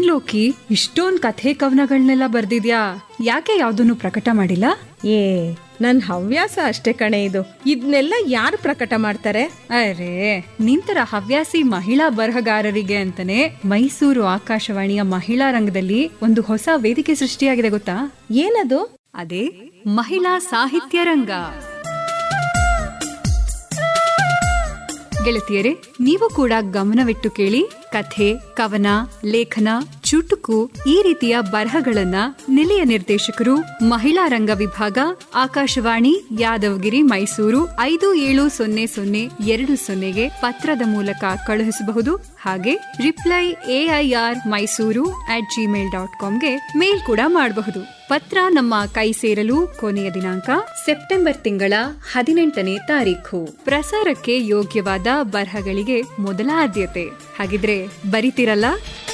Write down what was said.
ಲೋಕಿ ಇಷ್ಟೊಂದ್ ಕಥೆ ಕವನಗಳನ್ನೆಲ್ಲ ಬರ್ದಿದ್ಯಾ ಯಾಕೆ ಯಾವ್ದನ್ನು ಪ್ರಕಟ ಮಾಡಿಲ್ಲ ಏ ನನ್ ಹವ್ಯಾಸ ಅಷ್ಟೇ ಕಣೆ ಇದು ಇದನ್ನೆಲ್ಲ ಯಾರು ಪ್ರಕಟ ಮಾಡ್ತಾರೆ ಅರೆ ನಿಂತರ ಹವ್ಯಾಸಿ ಮಹಿಳಾ ಬರಹಗಾರರಿಗೆ ಅಂತಾನೆ ಮೈಸೂರು ಆಕಾಶವಾಣಿಯ ಮಹಿಳಾ ರಂಗದಲ್ಲಿ ಒಂದು ಹೊಸ ವೇದಿಕೆ ಸೃಷ್ಟಿಯಾಗಿದೆ ಗೊತ್ತಾ ಏನದು ಅದೇ ಮಹಿಳಾ ಸಾಹಿತ್ಯ ರಂಗ ಗೆಳತಿಯರೇ ನೀವು ಕೂಡ ಗಮನವಿಟ್ಟು ಕೇಳಿ ಕಥೆ ಕವನ ಲೇಖನ ಚುಟುಕು ಈ ರೀತಿಯ ಬರಹಗಳನ್ನ ನಿಲಯ ನಿರ್ದೇಶಕರು ಮಹಿಳಾ ರಂಗ ವಿಭಾಗ ಆಕಾಶವಾಣಿ ಯಾದವಗಿರಿ ಮೈಸೂರು ಐದು ಏಳು ಸೊನ್ನೆ ಸೊನ್ನೆ ಎರಡು ಸೊನ್ನೆಗೆ ಪತ್ರದ ಮೂಲಕ ಕಳುಹಿಸಬಹುದು ಹಾಗೆ reply AIR Mysuru at Gmail dot ಕಾಮ್ಗೆ ಮೇಲ್ ಕೂಡ ಮಾಡಬಹುದು ಪತ್ರ ನಮ್ಮ ಕೈ ಸೇರಲು ಕೊನೆಯ ದಿನಾಂಕ ಸೆಪ್ಟೆಂಬರ್ ತಿಂಗಳ ಹದಿನೆಂಟನೇ ತಾರೀಖು ಪ್ರಸಾರಕ್ಕೆ ಯೋಗ್ಯವಾದ ಬರಹಗಳಿಗೆ ಮೊದಲ ಆದ್ಯತೆ ಹಾಗಿದ್ರೆ ಬರಿತಿರಲ್ಲ